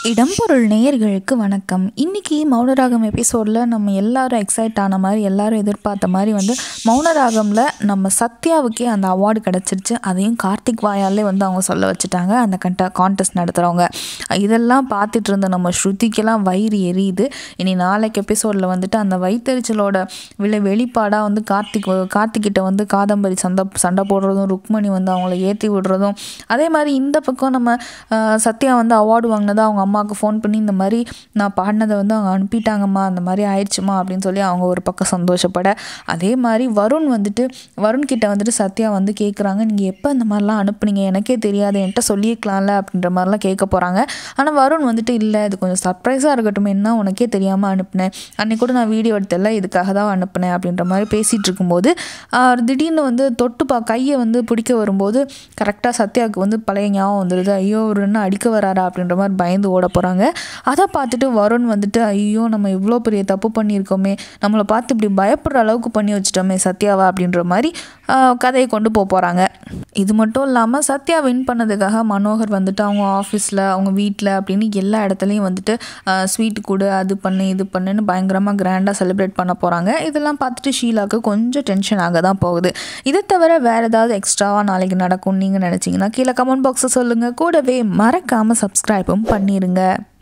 இடம்பொருள் நேயர்களுக்கு வணக்கம் இன்னைக்கு மௌனராகம் எபிசோடில் நம்ம எல்லாரும் எக்ஸைட் ஆன மாதிரி எல்லாரும் எதிர்பார்த்த மாதிரி வந்து மௌனராகமில் நம்ம சத்யாவுக்கே அந்த அவார்டு கிடச்சிருச்சு அதையும் கார்த்திக் வாயாலே வந்து அவங்க சொல்ல வச்சுட்டாங்க அந்த கண்ட கான்டெஸ்ட் நடத்துகிறவங்க இதெல்லாம் பார்த்துட்டு இருந்த நம்ம ஸ்ருதிக்கெல்லாம் வயிறு எரியுது இனி நாளைக்கு எபிசோடில் வந்துட்டு அந்த வயிற்றெரிச்சலோட விளை வெளிப்பாடாக வந்து கார்த்திக் கார்த்திக்கிட்ட வந்து காதம்பரி சண்டை சண்டை போடுறதும் ருக்மணி வந்து அவங்கள ஏற்றி விடுறதும் அதே மாதிரி இந்த பக்கம் நம்ம ஆஹ், சத்யா வந்து அவார்டு வாங்கினதை அவங்க அம்மாவுக்கு ஃபோன் பண்ணி இந்த மாதிரி நான் பாடினதை வந்து அவங்க அனுப்பிட்டாங்கம்மா அந்த மாதிரி ஆயிடுச்சுமா அப்படின்னு சொல்லி அவங்க ஒரு பக்கம் சந்தோஷப்பட அதே மாதிரி வருண் வந்துட்டு வருண் கிட்ட வந்துட்டு சத்யா வந்து கேட்குறாங்க நீங்கள் எப்போ இந்த மாதிரிலாம் அனுப்புனீங்க எனக்கே தெரியாது என்கிட்ட சொல்லியிருக்கலாம்ல அப்படின்ற மாதிரிலாம் கேட்க போகிறாங்க ஆனால் வருண் வந்துட்டு இல்லை இது கொஞ்சம் சர்ப்ரைஸாக இருக்கட்டும் என்ன உனக்கே தெரியாமல் அனுப்புனேன் அன்னைக்கு கூட நான் வீடியோ எடுத்தல இதுக்காக தான் அனுப்புனேன் அப்படின்ற மாதிரி பேசிகிட்டு இருக்கும்போது ஆஹ், திடீர்னு வந்து தொட்டு பா கையை வந்து பிடிக்க வரும்போது கரெக்டாக சத்யாவுக்கு வந்து பழைய ஞாபகம் வந்துடுது ஐயோ ஒரு என்ன அடிக்க வராரா அப்படின்ற மாதிரி பயந்து ஓட போகிறாங்க அதை பார்த்துட்டு வருண் வந்துட்டு ஐயோ நம்ம இவ்வளோ பெரிய தப்பு பண்ணியிருக்கோமே நம்மளை பார்த்து இப்படி பயப்படுற அளவுக்கு பண்ணி வச்சிட்டோமே சத்யாவா அப்படின்ற மாதிரி ஆஹ், கதையை கொண்டு போக போகிறாங்க இது மட்டும் இல்லாமல் சத்யா வின் பண்ணதுக்காக மனோகர் வந்துட்டு அவங்க ஆஃபீஸில் அவங்க வீட்டில் அப்படின்னு எல்லா இடத்துலையும் வந்துட்டு ஸ்வீட் கொடு அது பண்ணு இது பண்ணுன்னு பயங்கரமாக கிராண்டாக செலிப்ரேட் பண்ண போகிறாங்க இதெல்லாம் பார்த்துட்டு ஷீலாவுக்கு கொஞ்சம் டென்ஷன் ஆக தான் போகுது இதை தவிர வேறு ஏதாவது எக்ஸ்ட்ராவாக நாளைக்கு நடக்கும்னு நீங்கள் நினச்சிங்கன்னா கீழே கமெண்ட் பாக்ஸை சொல்லுங்கள் கூடவே மறக்காமல் சப்ஸ்கிரைபும் பண்ணிடுங்க